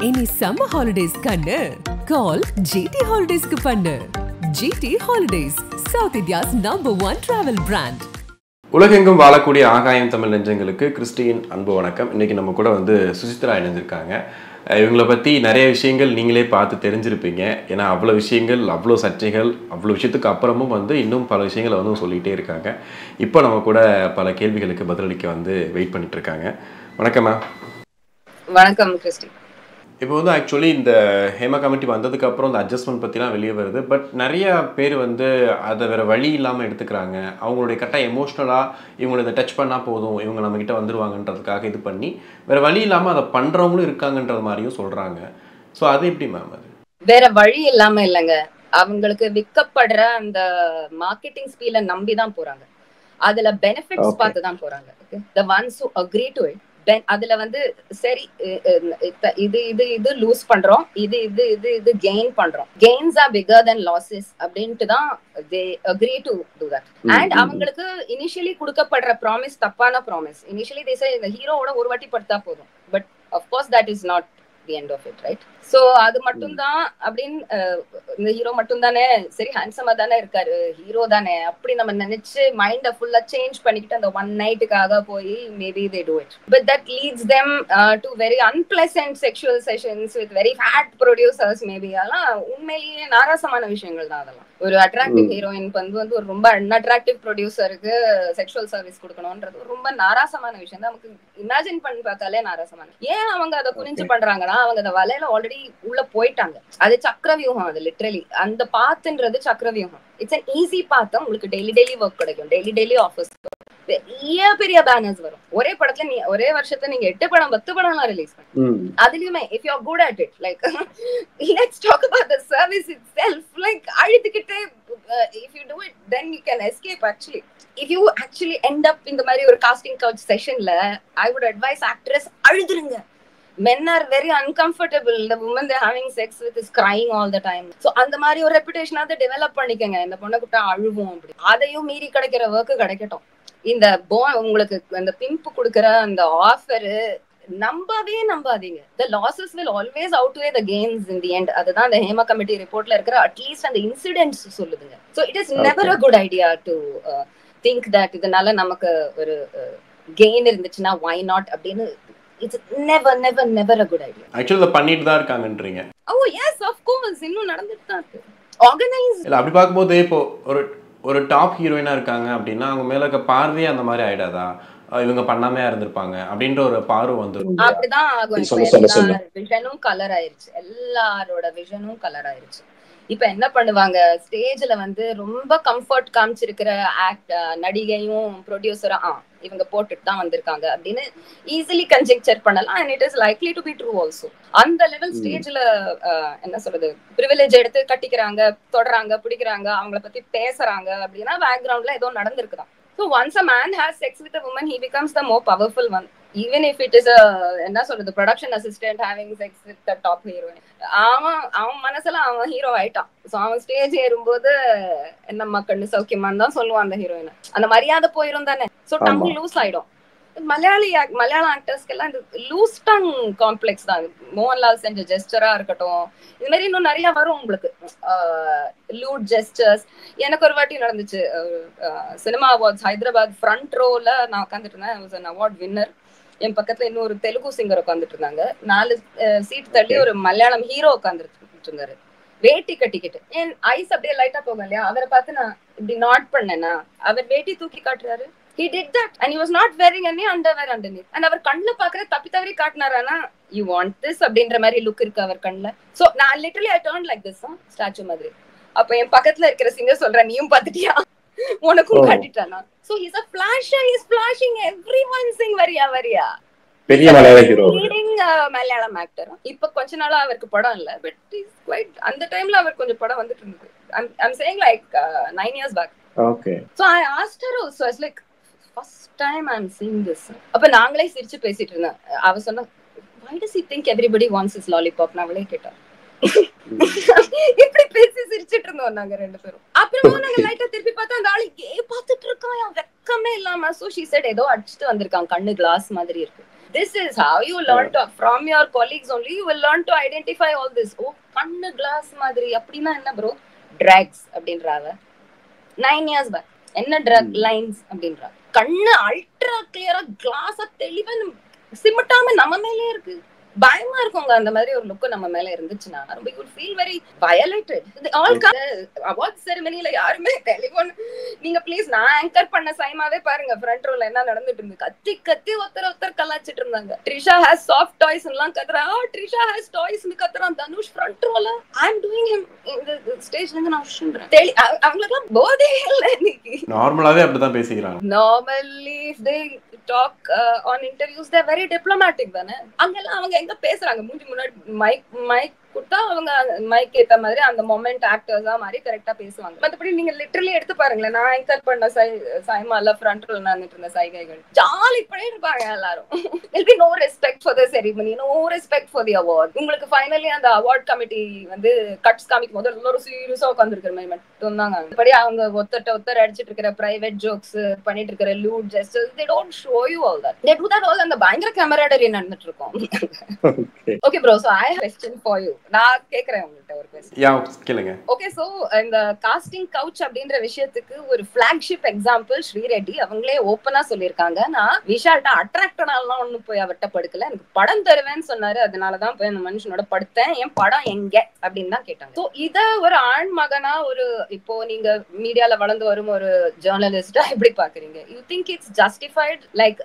இனி summer holidays கண்ணு call GT ஹாலிடேஸ்க்கு பண்ணு GT holidays South India's number one travel brand உலகெங்கும் வாழக்கூடிய ஆகாயம் தமிழ் நெஞ்சங்களுக்கு கிறிஸ்டியின் அன்பு வணக்கம் இன்னைக்கு நம்ம கூட வந்து சுசித்ரா இணைஞ்சிருக்காங்க அஹ் இவங்களை பற்றி நிறைய விஷயங்கள் நீங்களே பார்த்து தெரிஞ்சிருப்பீங்க ஏன்னா அவ்வளோ விஷயங்கள் அவ்வளோ சர்ச்சைகள் அவ்வளோ விஷயத்துக்கு அப்புறமும் வந்து இன்னும் பல விஷயங்களை வந்து சொல்லிகிட்டே இருக்காங்க இப்போ நம்ம கூட பல கேள்விகளுக்கு பதிலளிக்க வந்து வெயிட் பண்ணிட்டு இருக்காங்க வணக்கம் மேம் வணக்கம் கிறிஸ்டி இப்போ வந்து ஆக்சுவலி இந்த ஹேமா கமிட்டி வந்ததுக்கு அப்புறம் இந்த அட்ஜஸ்ட்மெண்ட் பற்றிலாம் வெளியே வருது பட் நிறைய பேர் வந்து அதை வேற வழி இல்லாமல் எடுத்துக்கிறாங்க அவங்களுடைய கரெக்டாக எமோஷ்னலாக இவங்களை இதை டச் பண்ணால் போதும் இவங்க நம்மக்கிட்ட வந்துருவாங்கன்றதுக்காக இது பண்ணி வேற வழி இல்லாமல் அதை பண்ணுறவங்களும் இருக்காங்கன்றது மாதிரியும் சொல்கிறாங்க ஸோ அது எப்படி மேம் அது வேற வழி இல்லாம இல்லைங்க அவங்களுக்கு விற்கப்படுற அந்த மார்க்கெட்டிங் ஸ்பீல நம்பி தான் போறாங்க அதுல பெனிஃபிட்ஸ் Okay. பார்த்து தான் போறாங்க the ones who agree to it அதுல வந்து சரி இ- இ- இத்த- இது இது இது லூஸ் பண்றோம் இது இது இது இது கெயின் பண்றோம் gains are bigger than losses அப்படின்ட்டு தான் they agree to to that and அவங்களுக்கு இனிஷியலி கொடுக்கப்படுற ப்ராமிஸ் தப்பான ப்ராமிஸ் இனிஷியலி தேச இந்த ஹீரோவோட ஒரு வாட்டி படுத்தா போதும் but of course that is not the end of it right so அது மட்டும் தான் அப்படின்னு அஹ், இந்த ஹீரோ மட்டும் தானே சரி ஹேண்ட்ஸமா தானே இருக்காரு ஹீரோ தானே அப்படி நம்ம நினைச்சு மைண்ட ஃபுல்லா சேஞ்ச் பண்ணிக்கிட்டு அந்த ஒன் நைட்டுக்காக போய் maybe they do it but that leads them to very unpleasant sexual sessions with very fat producers maybe அதெல்லாம் உண்மையிலேயே நாராசமான விஷயங்கள் தான் அதெல்லாம் ஒரு அட்ராக்டிவ் ஹீரோயின் வந்து வந்து ஒரு ரொம்ப அன்அட்ராக்டிவ் ப்ரொடியூசருக்கு செக்ஷுவல் சர்வீஸ் கொடுக்கணும்ன்றது ஒரு ரொம்ப நாராசமான விஷயம் தான் நமக்கு இமேஜின் பண்ணி பார்த்தாலே நாராசமான ஏன் அவங்க அதை புரிஞ்சு பண்றாங்கன்னா அவங்க அந்த வலையில ஆல்ரெடி உள்ள போயிட்டாங்க அது சக்கரவியூகம் அது லிட்ரலி அந்த பாத்துன்றது சக்கரவியூகம் இட்ஸ் அன் ஈஸி பாத்து உங்களுக்கு டெய்லி டெய்லி ஒர்க் கிடைக்கும் டெய்லி டெய்லி ஆஃபீஸ் பெரிய பெரிய பேனர்ஸ் வரும் ஒரே படத்துல நீ ஒரே வருஷத்துல நீங்க எட்டு படம் பத்து படம் எல்லாம் ரிலீஸ் பண்ணி அதுலயுமே if you good at it like let's talk about the service itself like அழுதுகிட்டே if you do it then you can escape actually if you actually end up இந்த மாதிரி ஒரு காஸ்டிங் கவுச் செஷன்ல I would advise actress அழுதுருங்க men are very uncomfortable the woman they're having sex with is crying all the time so அந்த மாதிரி ஒரு reputation அதை develop பண்ணிக்கங்க இந்த பொண்ணை கூட்ட அழுவோம் அப்படி அதையும் மீறி கிடைக்கிற ஒர்க் கிடைக்கட்டும் இந்த போ உங்களுக்கு அந்த பிம்ப் கொடுக்கிற அந்த ஆஃபரு நம்பவே நம்பாதீங்க the losses will always outweigh the gains in the end அதுதான் அந்த ஹேமா கமிட்டி ரிப்போர்ட்ல இருக்கிற அட்லீஸ்ட் அந்த இன்சிடென்ட்ஸ் சொல்லுதுங்க so it is never a good idea to think that இதனால நமக்கு ஒரு கெயின் இருந்துச்சுன்னா வை நாட் அப்படின்னு it's never never never a good idea actually இதை பண்ணிட்டு தான் இருக்காங்கன்றீங்க ஓ எஸ் ஆஃப் கோர்ஸ் இன்னும் நடந்துட்டு தான் இருக்கு ஆர்கனைஸ் இல்லை அப்படி பார்க்கும்போது இப்போ ஒரு ஒரு டாப் ஹீரோயினாக இருக்காங்க அப்படின்னா அவங்க மேலே இருக்க பார்வையே அந்த மாதிரி ஆயிடாதா அஹ் இவங்க பண்ணாமையா இருந்திருப்பாங்க அப்படின்ற ஒரு பார்வை வந்துடும் அப்படிதான் ஆகும் சொல்லு, இப்ப சொல்லு, சொல்லு. எல்லார் விஷனும் கலர் ஆயிருச்சு எல்லாரோட விஷனும் கலர் ஆயிருச்சு இப்ப என்ன பண்ணுவாங்க ஸ்டேஜ்ல வந்து ரொம்ப கம்ஃபர்ட் காமிச்சிருக்கிற ஆக்ட் நடிகையும் ப்ரொடியூசரும் ஆ இவங்க போட்டுட்டு தான் வந்திருக்காங்க அப்படின்னு ஈஸிலி கன்ஜெக்சர் பண்ணலாம் and it is likely to be true also அந்த லெவல் ஸ்டேஜ்ல என்ன சொல்றது ப்ரிவிலேஜ் எடுத்து கட்டிக்கிறாங்க தொடறாங்க பிடிக்கிறாங்க அவங்கள பத்தி பேசுறாங்க அப்படின்னா பேக்ரவுண்ட்ல ஏதோ நடந்திருக்குதான் so once a man has sex with woman he becomes the more powerful one even if it is a என்ன சொல்றது production assistant having sex with the top heroine அவன் அவன் மனசுல அவன் ஹீரோ ஆயிட்டான் ஸோ அவன் ஸ்டேஜ் ஏறும்போது என்னம்மா கண்ணு சௌக்கியமான்னு தான் சொல்லுவான் அந்த ஹீரோயின் அந்த மரியாதை போயிரும் தானே ஸோ டங் ஆமா. லூஸ் ஆயிடும் மலையாளி act- மலையாள ஆக்டர்ஸ்க்கு எல்லாம் இந்த லூஸ் டங் காம்ப்ளெக்ஸ் தான் மோகன்லால் செஞ்ச ஜெஸ்டரா இருக்கட்டும் இது மாதிரி இன்னும் நிறைய வரும் உங்களுக்கு லூட் ஜெஸ்டர்ஸ் எனக்கு ஒரு வாட்டி நடந்துச்சு சினிமா அவார்ட்ஸ் ஹைதராபாத் ஃப்ரண்ட் ரோல நான் உட்காந்துட்டு இருந்தேன் அவார்ட் வின்னர் என் பக்கத்துல இன்னொரு தெலுங்கு சிங்கர் உட்காந்துட்டு இருந்தாங்க நாலு சீட் தள்ளி ஒரு மலையாளம் ஹீரோ உட்காந்துட்டு இருந்தாரு வேட்டி கட்டிக்கிட்டு என் ஐஸ் அப்படியே லைட்டா போகும் இல்லையா அவரை பார்த்து நான் இப்படி நாட் பண்ணேனா அவர் வேட்டி தூக்கி காட்டுறாரு he did that and he was not wearing any underwear underneath and அவர் கண்ணுல பாக்குற தப்பி தவறி காட்டினாரானா you want this அப்படின்ற மாதிரி லுக் இருக்கு அவர் கண்ணுல சோ நான் literally I turn like this statue மாதிரி அப்ப என் பக்கத்துல இருக்கிற சிங்கர் சொல்றேன் நீயும் பாத்துட்டியா உனக்கும் Oh. காட்டிட்டானா so is a flasher is flashing everyone சிங் வரியா வரியா பெரிய மலையாள ஹீரோ லீடிங் மலையாளம் ஆக்டர் இப்ப கொஞ்ச நாளா அவருக்கு படம் இல்ல பட் இஸ் குவைட் அந்த டைம்ல அவர் கொஞ்சம் படம் வந்துட்டு இருந்தது I'm saying like nine years back okay so I asked her also it's like first time I am seeing this அப்ப நாங்களே சிரிச்சு பேசிட்டு இருந்தேன் அவ சொன்னா why does he think everybody wants his lollipop நான் அவளே கேட்டேன் இப்படி பேசி சிரிச்சிட்டு இருந்தோம் நாங்க ரெண்டு பேரும் அப்புறமா நாங்க லைட்டா திருப்பி பார்த்தா அந்த ஆளு ஏ பார்த்துட்டு இருக்கான் வெக்கமே இல்லாம சோ ஷீ செட் ஏதோ அடிச்சுட்டு வந்திருக்கான் கண்ணு கிளாஸ் மாதிரி இருக்கு this is how you learn to from your colleagues only you will learn to identify all this oh கண்ணு கிளாஸ் மாதிரி அப்படின்னா என்ன ப்ரோ ட்ராக்ஸ் அப்படின்றாவ நைன் இயர்ஸ் பேக் என்ன ட்ரக் லைன்ஸ் அப்படின்றா கண்ணு அல்ட்ரா கிளியரா கிளாஸா தெளிவா சிமிட்டாம நம்ம மேலே இருக்கு பயமா இருக்குங்க அந்த மாதிரி ஒரு லுக் நம்ம மேல இருந்துச்சுன்னா ரொம்ப you feel very violated all award செரிமனில யாருமே டெலிஃபோன் நீங்க ப்ளீஸ் நான் ஆங்கர் பண்ண சைமாவே பாருங்க ஃப்ரண்ட் ரோல என்ன நடந்துட்டு இருந்து கத்தி கத்தி ஒருத்தர் ஒருத்தர் கலாச்சிட்டு இருந்தாங்க ட்ரிஷா ஹேஸ் சாஃப்ட் டாய்ஸ் எல்லாம் கத்துறா ட்ரிஷா ஹேஸ் டாய்ஸ் கத்துறான் தனுஷ் ஃப்ரண்ட் ரோல ஐ அம் டூயிங் ஹிம் இந்த ஸ்டேஜ்ல இருந்து நான் உஷ்ன்றேன் தெளி அவங்களுக்குலாம் போதே இல்ல இன்னைக்கு நார்மலாவே அப்படிதான் பேசிக்கிறாங்க normally they talk on interviews they very diplomatic தானே அங்கெல்லாம் அவங்க எங்க பேசுறாங்க மூஞ்சி முன்னாடி மைக் மைக் கொடுத்தா அவங்க மைக் ஏத்த மாதிரி அந்த மொமெண்ட் ஆக்டர்ஸா மாதிரி கரெக்டா பேசுவாங்க மத்தபடி நீங்க லிட்டரலி எடுத்து பாருங்களேன் நான் என்கர் பண்ண சை சைமால ஃப்ரண்ட் ரோல் நடந்துட்டு இருந்த சைகைகள் ஜாலி பண்ணி இருப்பாங்க எல்லாரும் will be no respect for the ceremony no respect for the award உங்களுக்கு ஃபைனலி அந்த அவார்ட் கமிட்டி வந்து கட்ஸ் காமிக்கும் போது எல்லாரும் சீரியஸா உட்காந்துருக்கிற மாதிரி மட்டும் தாங்க அப்படி அவங்க ஒத்தட்ட ஒத்தர் அடிச்சிட்டு இருக்கிற பிரைவேட் ஜோக்ஸ் பண்ணிட்டு இருக்கிற lewd gestures they don't show you all that they do that all அந்த பயங்கர கேமராடரி நடந்துட்டு இருக்கும் okay bro so I have question for you நான் கேக்குறேன் உங்கள்கிட்ட ஒரு கொஸ்டின் யா கேளுங்க ஓகே சோ இந்த காஸ்டிங் கவுச் அப்படின்ற விஷயத்துக்கு ஒரு பிளாக்ஷிப் எக்ஸாம்பிள் ஸ்ரீரெட்டி அவங்களே ஓப்பனா சொல்லியிருக்காங்க நான் விஷால்ட்ட அட்ராக்டடாலாம் ஒண்ணும் போய் அவர்கிட்ட படுக்கல எனக்கு படம் தருவேன்னு சொன்னாரு அதனாலதான் போய் அந்த மனுஷனோட படுத்தேன் என் படம் எங்க அப்படின்னு தான் கேட்டாங்க சோ இத ஒரு ஆண் மகனா ஒரு இப்போ நீங்க மீடியால வளர்ந்து வரும் ஒரு ஜேர்னலிஸ்டா எப்படி பாக்குறீங்க you think it's justified like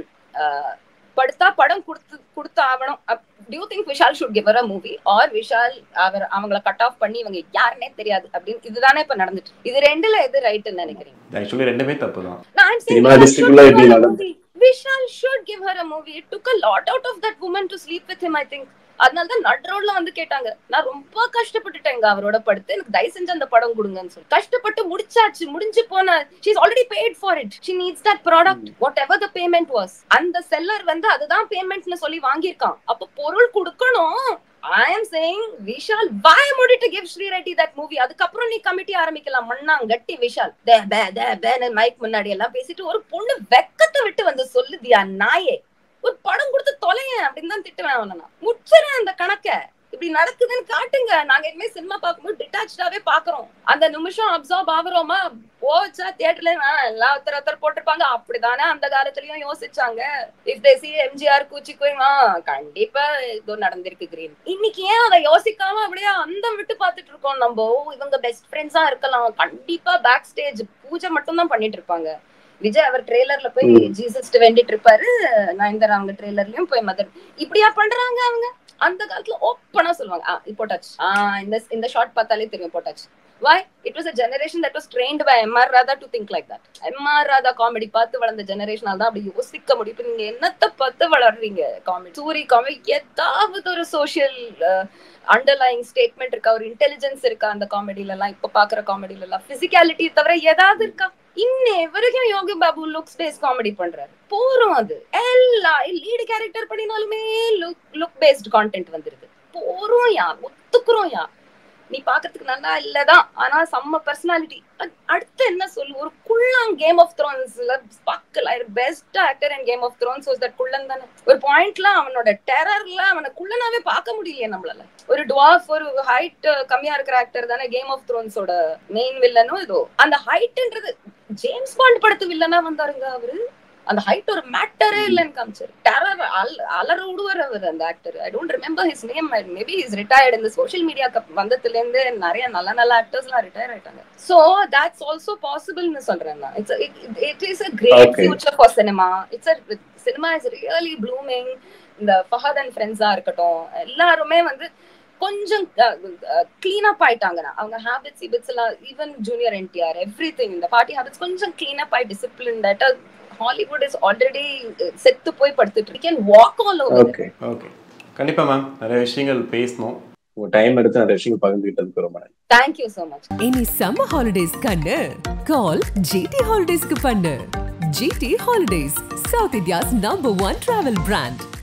படுத்தா படம் கொடுத்து கொடுத்து ஆகணும் do you think Vishal should give her a movie or Vishal அவர் அவங்கள கட் ஆஃப் பண்ணி இவங்க யாருன்னே தெரியாது அப்படின்னு இதுதானே இப்ப நடந்துட்டு இது ரெண்டுல எது ரைட்னு நினைக்கிறீங்க ஆக்சுவலி ரெண்டுமே தப்பு தான் நான் Cinema district ல எப்படி நடந்து- Vishal should give her a movie it took a lot out of that woman to sleep with him I think அதனால தான் நட் ரோட்ல வந்து கேட்டாங்க நான் ரொம்ப கஷ்டப்பட்டுட்டேங்க அவரோட படுத்து எனக்கு தயவு செஞ்சு அந்த படம் கொடுங்கன்னு சொல்லி கஷ்டப்பட்டு முடிச்சாச்சு முடிஞ்சு போன she is already paid for it she needs that product whatever the payment was அந்த செல்லர் வந்து அதுதான் பேமெண்ட்னு சொல்லி வாங்கியிருக்கான் அப்ப பொருள் கொடுக்கணும் ஐ எம் சேயிங் விஷால் வாய மூடிட்டு give Sri Reddy that movie அதுக்கப்புறம் நீ கமிட்டி ஆரம்பிக்கலாம் மண்ணாங்கட்டி விஷால் தே பே தே பேன்னு மைக் முன்னாடி எல்லாம் பேசிட்டு ஒரு பொண்ணு வெக்கத்தை விட்டு வந்து சொல்லுதியா நாயே ஒரு படம் கொடுத்து தொலையேன் அப்படின்னு தான் திட்டுவேன் அவனை நான் முச்சுறேன் அந்த கணக்க இப்படி நடக்குதுன்னு காட்டுங்க நாங்க இனிமே சினிமா பார்க்கும்போது டிட்டாச்சாவே பாக்குறோம் அந்த நிமிஷம் அப்சர்வ் ஆகுறோமா போச்சா தியேட்டர்ல எல்லாம் ஒருத்தர் ஒருத்தர் போட்டிருப்பாங்க அப்படிதானே அந்த காலத்துலயும் யோசிச்சாங்க இஃப் தே சி எம்ஜிஆர் கூச்சி கோய்மா கண்டிப்பா ஏதோ நடந்திருக்கு கிரீன் இன்னைக்கு ஏன் அதை யோசிக்காம அப்படியே அந்த விட்டு பாத்துட்டு இருக்கோம் நம்ம ஓ, இவங்க பெஸ்ட் ஃப்ரெண்ட்ஸா இருக்கலாம் கண்டிப்பா பேக் ஸ்டேஜ் பூஜை மட்டும் தான் பண்ணிட்டு இருப்பாங்க விஜய் அவர் ட்ரெய்லர்ல போய் ம். ஜீசஸ் வேண்டிட்டு இருப்பாரு நயன்தாரா அவங்க ட்ரெய்லர்லயும் போய் மதர் இப்படியா பண்றாங்க அவங்க அந்த காலத்துல ஓப்பனா சொல்லுவாங்க ஆ இது போட்டாச்சு ஆ இந்த இந்த ஷார்ட் பார்த்தாலே தெரியும் போட்டாச்சு why it was a generation that was trained by mr Radha to think like that mr Radha comedy பார்த்து வளர்ந்த ஜெனரேஷனால தான் அப்படி யோசிக்க முடியும் இப்ப நீங்க என்னத்த பார்த்து வளர்றீங்க காமெடி சூரி காமெடி ஏதாவது ஒரு சோஷியல் அண்டர்லைங் ஸ்டேட்மெண்ட் இருக்கா ஒரு இன்டெலிஜென்ஸ் இருக்கா அந்த காமெடில எல்லாம் இப்ப பாக்குற காமெடில எல்லாம் பிசிக்காலிட்டி தவிர ஏதாவது இருக்கா இன்ன வரைக்கும் Yogi Babu looks base comedy பண்றாரு போறோம் அது எல்லா லீடு கேரக்டர் பண்ணினாலுமே லுக் லுக் பேஸ்ட் கான்டென்ட் வந்துருது போறோம் யா ஒத்துக்குறோம் யா நீ பாக்குறதுக்கு நல்லா இல்லதான் ஆனா செம்ம பர்சனாலிட்டி அடுத்து என்ன சொல்லு ஒரு குள்ளம் கேம் ஆஃப் த்ரோன்ஸ்ல ஸ்பாக்கல் best actor and Game of Thrones was that குள்ளன் தானே ஒரு பாயிண்ட்ல அவனோட டெரர்ல அவனை குள்ளனாவே பார்க்க முடியலையே நம்மளால ஒரு டுவாஃப் ஒரு ஹைட் கம்மியா இருக்கிற ஆக்டர் தானே கேம் ஆஃப் த்ரோன்ஸோட மெயின் வில்லனும் ஏதோ அந்த ஹைட்ன்றது ஜேம்ஸ் பாண்ட் படத்து வில்லனா வந்தாருங்க அவரு அந்த ஹைட் ஒரு மேட்டரே இல்லைன்னு காமிச்சாரு டெரர் அலற விடுவார் அவர் அந்த actor I don't remember his name maybe is retired இந்த சோஷியல் மீடியா வந்ததுல இருந்து நிறைய நல்ல நல்ல ஆக்டர்ஸ் எல்லாம் ரிட்டையர் ஆயிட்டாங்க சோ தட்ஸ் ஆல்சோ பாசிபிள்னு சொல்றேன் நான் it's it is a great Okay. Future for cinema it's cinema is really blooming இந்த ஃபஹத் அண்ட் ஃப்ரெண்ட்ஸா இருக்கட்டும் எல்லாருமே வந்து கொஞ்சம் கிளீன் அப் ஆயிட்டாங்கண்ணா அவங்க ஹேபிட்ஸ் இபிட்ஸ் எல்லாம் even junior NTR everything இந்த பார்ட்டி ஹேபிட்ஸ் கொஞ்சம் கிளீன் அப் ஆகி டிசிப்ளின் ஹாலிவுட் இஸ் ஆல்ரெடி செத்து போய் படுத்துட்டு can walk all over okay okay கண்டிப்பா மேம் நிறைய விஷயங்கள் பேசணும் உங்க டைம் எடுத்து நிறைய விஷயங்கள் பகிர்ந்துகிட்டதுக்கு ரொம்ப நன்றி தேங்க்யூ சோ மச் இனி சம்மர் ஹாலிடேஸ் கண்ணு கால் ஜிடி ஹாலிடேஸ்க்கு பண்ணு GT holidays South India's number one travel brand